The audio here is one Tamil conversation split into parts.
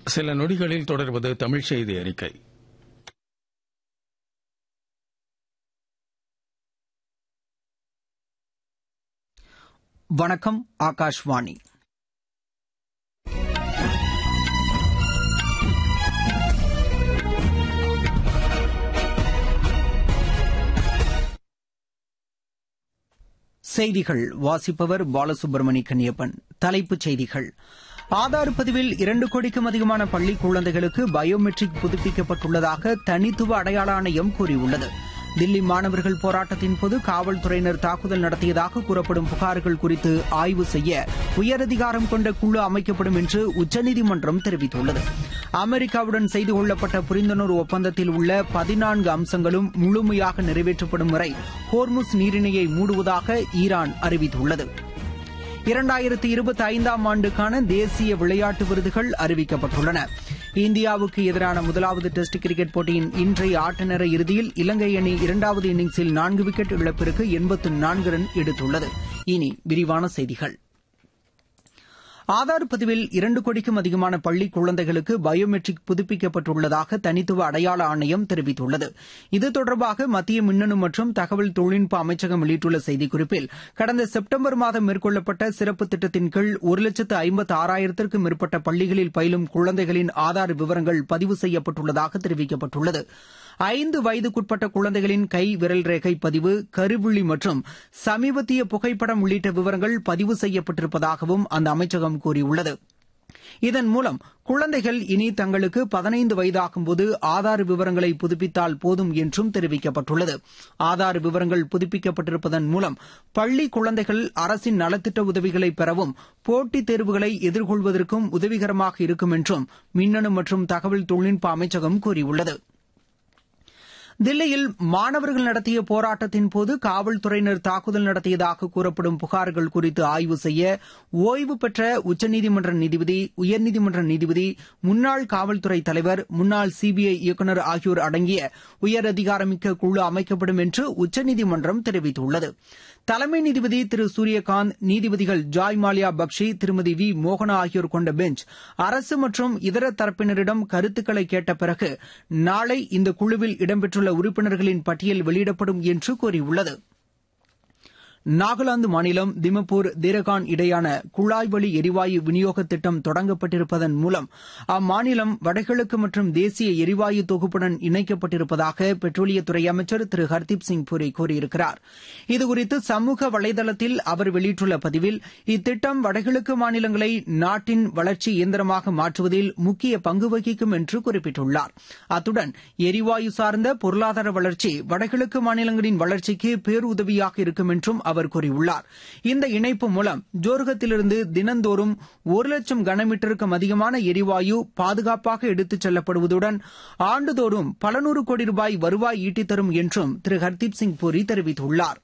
சில நொடிகளில் தொடர்வது தமிழ் செய்தி அறிக்கை வணக்கம் ஆகாஷ்வாணி செய்திகள் வாசிப்பவர் பாலசுப்ரமணி கன்னியப்பன் தலைப்புச் செய்திகள் ஆதார் பதிவில் இரண்டு கோடிக்கும் அதிகமான பள்ளி குழந்தைகளுக்கு பயோமெட்ரிக் புதுப்பிக்கப்பட்டுள்ளதாக தனித்துவ அடையாள ஆணையம் கூறியுள்ளது தில்லி மாணவர்கள் போராட்டத்தின் போது காவல்துறையினர் தாக்குதல் நடத்தியதாக கூறப்படும் புகார்கள் குறித்து ஆய்வு செய்ய உயரதிகாரம் கொண்ட குழு அமைக்கப்படும் என்று உச்சநீதிமன்றம் தெரிவித்துள்ளது அமெரிக்காவுடன் செய்து கொள்ளப்பட்ட புரிந்துணர்வு ஒப்பந்தத்தில் உள்ள பதினான்கு அம்சங்களும் முழுமையாக நிறைவேற்றப்படும் வரை ஹோர்முஸ் நீரிணையை மூடுவதாக ஈரான் அறிவித்துள்ளது இரண்டாயிரத்தி இருபத்தி ஐந்தாம் ஆண்டுக்கான தேசிய விளையாட்டு விருதுகள் அறிவிக்கப்பட்டுள்ளன இந்தியாவுக்கு எதிரான முதலாவது டெஸ்ட் கிரிக்கெட் போட்டியின் இன்றைய ஆட்ட நேர இறுதியில் இலங்கை அணி இரண்டாவது இன்னிங்ஸில் நான்கு விக்கெட் இழப்பிற்கு எண்பத்து நான்கு ரன் எடுத்துள்ளது இனி விரிவான செய்திகள் ஆதார் பதிவில் இரண்டு கோடிக்கும் அதிகமான பள்ளி குழந்தைகளுக்கு பயோமெட்ரிக் புதுப்பிக்கப்பட்டுள்ளதாக தனித்துவ அடையாள ஆணையம் தெரிவித்துள்ளது இது தொடர்பாக மத்திய மின்னணு மற்றும் தகவல் தொழில்நுட்ப அமைச்சகம் வெளியிட்டுள்ள செய்திக்குறிப்பில் கடந்த செப்டம்பர் மாதம் மேற்கொள்ளப்பட்ட சிறப்பு திட்டத்தின் கீழ் ஒரு லட்சத்து ஐம்பத்து ஆறாயிரத்திற்கும் மேற்பட்ட பள்ளிகளில் பயிலும் குழந்தைகளின் ஆதார் விவரங்கள் பதிவு செய்யப்பட்டுள்ளதாக தெரிவிக்கப்பட்டுள்ளது ஐந்து வயதுக்குட்பட்ட குழந்தைகளின் கை விரல் ரேகை பதிவு கருவிழி மற்றும் சமீபத்திய புகைப்படம் உள்ளிட்ட விவரங்கள் பதிவு செய்யப்பட்டிருப்பதாகவும் அந்த அமைச்சகம் கூறியுள்ளது இதன் மூலம் குழந்தைகள் இனி தங்களுக்கு பதினைந்து வயதாகும்போது ஆதார் விவரங்களை புதுப்பித்தால் போதும் என்றும் தெரிவிக்கப்பட்டுள்ளது ஆதார் விவரங்கள் புதுப்பிக்கப்பட்டிருப்பதன் மூலம் பள்ளி குழந்தைகள் அரசின் நலத்திட்ட உதவிகளை பெறவும் போட்டித் தேர்வுகளை எதிர்கொள்வதற்கும் உதவிகரமாக இருக்கும் என்றும் மின்னணு மற்றும் தகவல் தொழில்நுட்ப அமைச்சகம் கூறியுள்ளது தில்லியில் மாணவர்கள் நடத்திய போராட்டத்தின் போது காவல்துறையினர் தாக்குதல் நடத்தியதாக கூறப்படும் புகார்கள் குறித்து ஆய்வு செய்ய ஓய்வு பெற்ற உச்சநீதிமன்ற நீதிபதி உயர்நீதிமன்ற நீதிபதி முன்னாள் காவல்துறை தலைவர் முன்னாள் சிபிஐ இயக்குநர் ஆகியோர் அடங்கிய உயரதிகாரமிக்க குழு அமைக்கப்படும் என்று உச்சநீதிமன்றம் தெரிவித்துள்ளது தலைமை நீதிபதி திரு சூரியகாந்த் நீதிபதிகள் ஜாய் மாலியா பக்ஷி திருமதி வி மோகனா ஆகியோர் கொண்ட பெஞ்ச் அரசு மற்றும் இதர தரப்பினரிடம் கருத்துக்களை கேட்ட பிறகு நாளை இந்த குழுவில் இடம்பெற்றுள்ள உறுப்பினர்களின் பட்டியல் வெளியிடப்படும் என்று கூறியுள்ளது நாகாலாந்து மாநிலம் திமப்பூர் தீரகான் இடையான குழாய் வழி எரிவாயு விநியோக திட்டம் தொடங்கப்பட்டிருப்பதன் மூலம் அம்மாநிலம் வடகிழக்கு மற்றும் தேசிய எரிவாயு தொகுப்புடன் இணைக்கப்பட்டிருப்பதாக பெட்ரோலியத்துறை அமைச்சர் திரு ஹர்தீப் சிங் பூரி கூறியிருக்கிறார் இதுகுறித்து சமூக வலைதளத்தில் அவர் வெளியிட்டுள்ள பதிவில் இத்திட்டம் வடகிழக்கு மாநிலங்களை நாட்டின் வளர்ச்சி இயந்திரமாக மாற்றுவதில் முக்கிய பங்கு வகிக்கும் என்று குறிப்பிட்டுள்ளார் அத்துடன் எரிவாயு சார்ந்த பொருளாதார வளர்ச்சி வடகிழக்கு மாநிலங்களின் வளர்ச்சிக்கு பேருதவியாக இருக்கும் என்றும் அவர் கூறியுள்ளார் இந்த இணைப்பு மூலம் ஜோர்கத்திலிருந்து தினந்தோறும் ஒரு லட்சம் கனமீட்டருக்கும் அதிகமான எரிவாயு பாதுகாப்பாக எடுத்துச் செல்லப்படுவதுடன் ஆண்டுதோறும் பல நூறு கோடி ரூபாய் வருவாய் ஈட்டித்தரும் என்றும் திரு ஹர்தீப் சிங் பூரி தெரிவித்துள்ளார்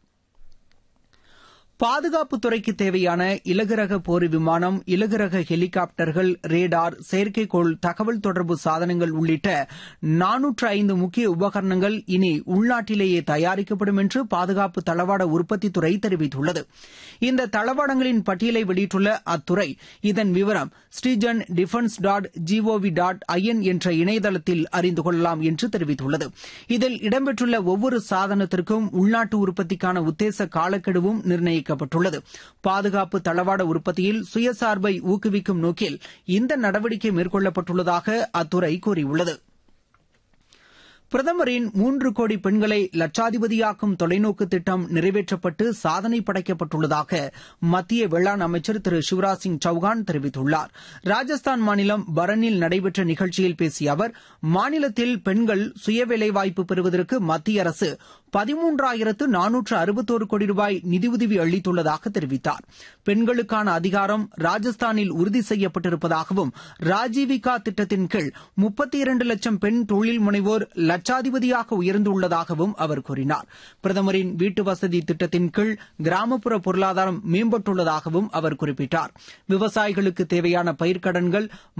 பாதுகாப்புத்துறைக்கு தேவையான இலகுரக போர் விமானம் இலகுரக ஹெலிகாப்டர்கள் ரேடார் செயற்கைக்கோள் தகவல் தொடர்பு சாதனங்கள் உள்ளிட்ட நானூற்று ஐந்து முக்கிய உபகரணங்கள் இனி உள்நாட்டிலேயே தயாரிக்கப்படும் என்று பாதுகாப்பு தளவாட உற்பத்தித்துறை தெரிவித்துள்ளது இந்த தளவாடங்களின் பட்டியலை வெளியிட்டுள்ள அத்துறை இதன் விவரம் Srijan defence dot gov dot in என்ற இணையதளத்தில் அறிந்து கொள்ளலாம் என்று தெரிவித்துள்ளது இதில் இடம்பெற்றுள்ள ஒவ்வொரு சாதனத்திற்கும் உள்நாட்டு உற்பத்திக்கான உத்தேச காலக்கெடுவும் நிர்ணயிக்க அறிவிக்கப்பட்டுள்ளது பாதுகாப்பு தளவாட உற்பத்தியில் சுயசார்பை ஊக்குவிக்கும் நோக்கில் இந்த நடவடிக்கை மேற்கொள்ளப்பட்டுள்ளதாக அத்துறை கூறியுள்ளது பிரதமரின் மூன்று கோடி பெண்களை லட்சாதிபதியாக்கும் தொலைநோக்கு திட்டம் நிறைவேற்றப்பட்டு சாதனை படைக்கப்பட்டுள்ளதாக மத்திய வேளாண் அமைச்சர் திரு சிவராஜ் சிங் சௌகான் தெரிவித்துள்ளார் ராஜஸ்தான் மாநிலம் பரனில் நடைபெற்ற நிகழ்ச்சியில் பேசிய அவர் மாநிலத்தில் பெண்கள் சுய வேலைவாய்ப்பு பெறுவதற்கு மத்திய அரசு பதிமூன்றாயிரத்து நானூற்று அறுபத்தோரு கோடி ரூபாய் நிதியுதவி அளித்துள்ளதாக தெரிவித்தார் பெண்களுக்கான அதிகாரம் ராஜஸ்தானில் உறுதி செய்யப்பட்டிருப்பதாகவும் ராஜீவிகா திட்டத்தின் கீழ் முப்பத்தி இரண்டு லட்சம் பெண் தொழில் முனைவோர் லட்சாதிபதியாக உயர்ந்துள்ளதாகவும் அவர் கூறினார் பிரதமரின் வீட்டு வசதி திட்டத்தின் கீழ் கிராமப்புற பொருளாதாரம் மேம்பட்டுள்ளதாகவும் அவர் குறிப்பிட்டார் விவசாயிகளுக்கு தேவையான பயிர்க்கடன்கள்